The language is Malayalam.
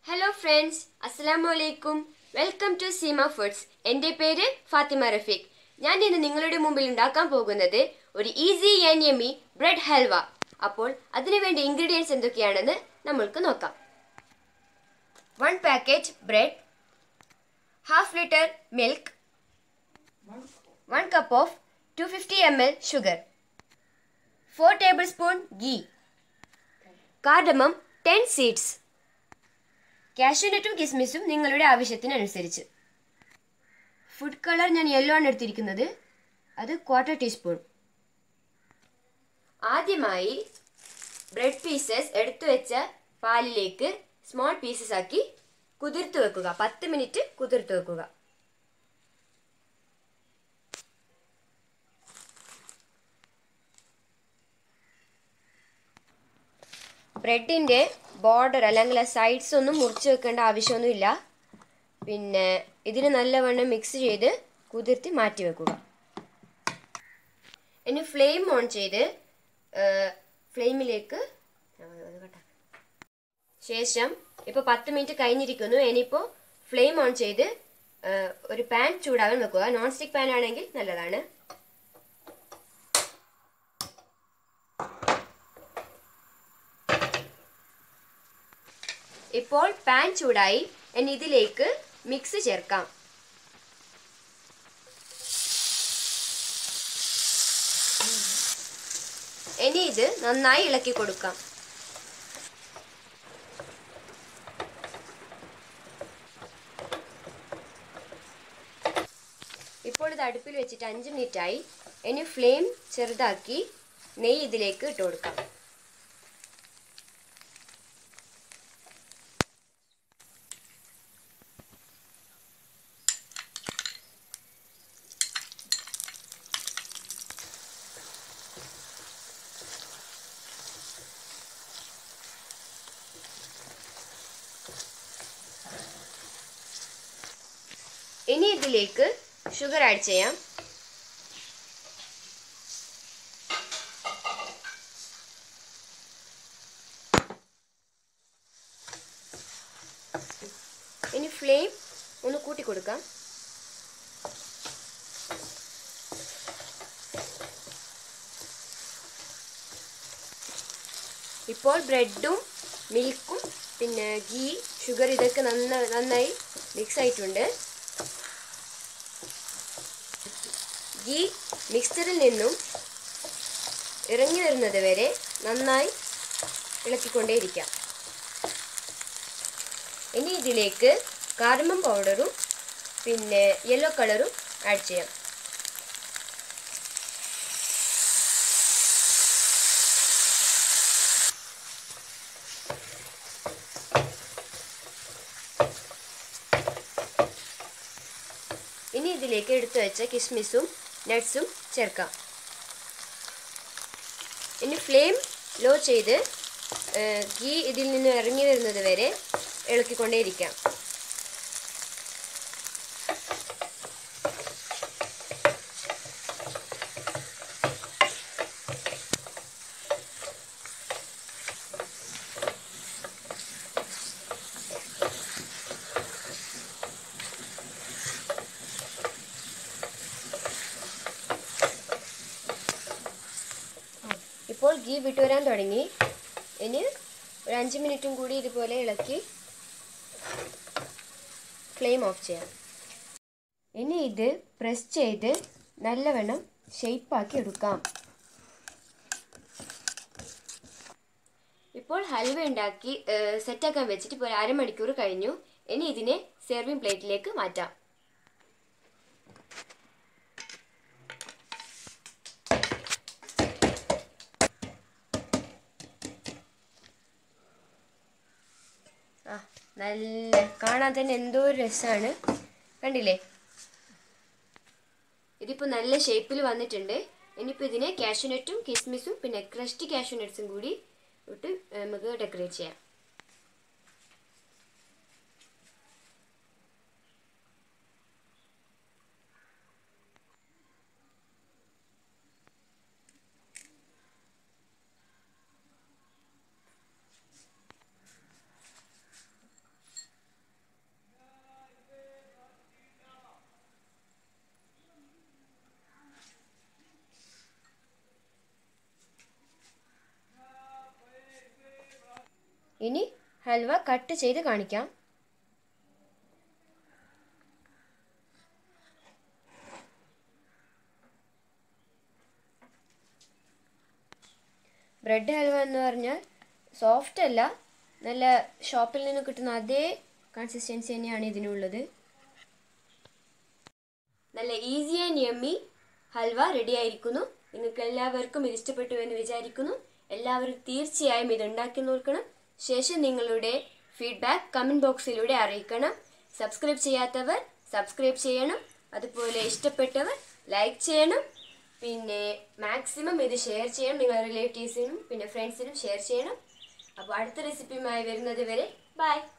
ഹലോ ഫ്രണ്ട്സ് അസ്സലാമു അലൈക്കും വെൽക്കം ടു സീമ ഫുഡ്സ് എൻ്റെ പേര് ഫാത്തിമ റഫീഖ് ഞാൻ ഇന്ന് നിങ്ങളുടെ മുമ്പിൽ ഉണ്ടാക്കാൻ പോകുന്നത് ഒരു easy and yummy bread halwa അപ്പോൾ അതിനുവേണ്ട ഇൻഗ്രീഡിയൻസ് എന്തൊക്കെയാണെന്ന് നമ്മൾക്ക് നോക്കാം one packet bread half litre milk one cup of two fifty M L sugar four table spoon ghee cardamom ten seeds കാഷ്യൂനട്ടും കിസ്മിസും നിങ്ങളുടെ ആവശ്യത്തിനനുസരിച്ച് ഫുഡ് കളർ ഞാൻ യെല്ലോ ആണ് എടുത്തിരിക്കുന്നത് അത് ക്വാർട്ടർ ടീസ്പൂൺ ആദ്യമായി ബ്രെഡ് പീസസ് എടുത്തു വെച്ച പാലിലേക്ക് സ്മോൾ പീസസ് ആക്കി കുതിർത്ത് വെക്കുക പത്ത് മിനിറ്റ് കുതിർത്ത് വെക്കുക ബ്രെഡിൻ്റെ ബോർഡർ അല്ലെങ്കിൽ സൈഡ്സ് ഒന്നും മുറിച്ച് വെക്കേണ്ട ആവശ്യമൊന്നുമില്ല പിന്നെ ഇതിന് നല്ലവണ്ണം മിക്സ് ചെയ്ത് കുതിർത്തി മാറ്റി വെക്കുക ഇനി ഫ്ലെയിം ഓൺ ചെയ്ത് ഫ്ലെയിമിലേക്ക് ശേഷം ഇപ്പോൾ പത്ത് മിനിറ്റ് കഴിഞ്ഞിരിക്കുന്നു ഇനിയിപ്പോൾ ഫ്ലെയിം ഓൺ ചെയ്ത് ഒരു പാൻ ചൂടാകാൻ വെക്കുക നോൺ സ്റ്റിക്ക് പാൻ ആണെങ്കിൽ നല്ലതാണ് ഇപ്പോൾ പാൻ ചൂടായി ഇനി ഇതിലേക്ക് മിക്സ് ചേർക്കാം ഇനി ഇത് നന്നായി ഇളക്കി കൊടുക്കാം ഇപ്പോൾ ഇത് അടുപ്പിൽ വെച്ചിട്ട് അഞ്ച് മിനിറ്റ് ആയി ഇനി ഫ്ലെയിം ചെറുതാക്കി നെയ്യ് ഇതിലേക്ക് ഇട്ട് കൊടുക്കാം ഇനി ഇതിലേക്ക് ഷുഗർ ആഡ് ചെയ്യാം ഇനി ഫ്ലെയിം ഒന്ന് കൂട്ടി കൊടുക്കാം ഇപ്പോൾ ബ്രെഡും മിൽക്കും പിന്നെ ഗീ ഷുഗർ ഇതൊക്കെ നന്ന നന്നായി മിക്സ് ആയിട്ടുണ്ട് ഗീ മിക്സറിൽ നിന്നും ഇറങ്ങി വരുന്നത് വരെ നന്നായി ഇളക്കിക്കൊണ്ടേയിരിക്കാം ഇനി ഇതിലേക്ക് കാർമം പൗഡറും പിന്നെ യെല്ലോ കളറും ആഡ് ചെയ്യാം ഇനി ഇതിലേക്ക് എടുത്തു വെച്ച കിസ്മിസും നട്ട്സും ചേർക്കാം ഇനി ഫ്ലെയിം ലോ ചെയ്ത് ഗീ ഇതിൽ നിന്ന് ഇറങ്ങി വരുന്നത് വരെ ഇളക്കിക്കൊണ്ടേയിരിക്കാം ഇപ്പോൾ ഗീ വിട്ടുവരാൻ തുടങ്ങി ഇനി ഒരു അഞ്ച് മിനിറ്റും കൂടി ഇതുപോലെ ഇളക്കി ഫ്ലെയിം ഓഫ് ചെയ്യാം ഇനി ഇത് പ്രസ് ചെയ്ത് നല്ലവണ്ണം ഷെയ്പ്പാക്കി എടുക്കാം ഇപ്പോൾ ഹൽവ ഉണ്ടാക്കി സെറ്റാക്കാൻ വെച്ചിട്ട് ഇപ്പോൾ ഒരു അരമണിക്കൂർ കഴിഞ്ഞു ഇനി ഇതിനെ സെർവിങ് പ്ലേറ്റിലേക്ക് മാറ്റാം ആ നല്ല കാണാൻ തന്നെ എന്തോ ഒരു രസമാണ് കണ്ടില്ലേ ഇതിപ്പോൾ നല്ല ഷേപ്പിൽ വന്നിട്ടുണ്ട് ഇനിയിപ്പോൾ ഇതിനെ കാഷ്യൂനട്ടും കിസ്മിസും പിന്നെ ക്രഷ്ഡ് കാഷ്യൂനട്ട്സും കൂടി ഇട്ട് നമുക്ക് ഡെക്കറേറ്റ് ചെയ്യാം ഹൽവ കട്ട് ചെയ്ത് കാണിക്കാം ബ്രെഡ് ഹൽവ എന്ന് പറഞ്ഞാൽ സോഫ്റ്റ് അല്ല നല്ല ഷോപ്പിൽ നിന്ന് കിട്ടുന്ന അതേ കൺസിസ്റ്റൻസി തന്നെയാണ് ഇതിനുള്ളത് നല്ല easy and yummy halwa ready ആയിരിക്കുന്നു നിങ്ങൾക്ക് എല്ലാവർക്കും ഇത് ഇഷ്ടപ്പെട്ടു എന്ന് വിചാരിക്കുന്നു എല്ലാവരും തീർച്ചയായും ഇത് ഉണ്ടാക്കി നോക്കണം ശേഷം നിങ്ങളുടെ ഫീഡ്ബാക്ക് കമൻറ്റ് ബോക്സിലൂടെ അറിയിക്കണം സബ്സ്ക്രൈബ് ചെയ്യാത്തവർ സബ്സ്ക്രൈബ് ചെയ്യണം അതുപോലെ ഇഷ്ടപ്പെട്ടവർ ലൈക്ക് ചെയ്യണം പിന്നെ മാക്സിമം ഇത് ഷെയർ ചെയ്യണം നിങ്ങളുടെ റിലേറ്റീവ്സിനും പിന്നെ ഫ്രണ്ട്സിനും ഷെയർ ചെയ്യണം അപ്പോൾ അടുത്ത റെസിപ്പിയുമായി വരുന്നത് വരെ ബൈ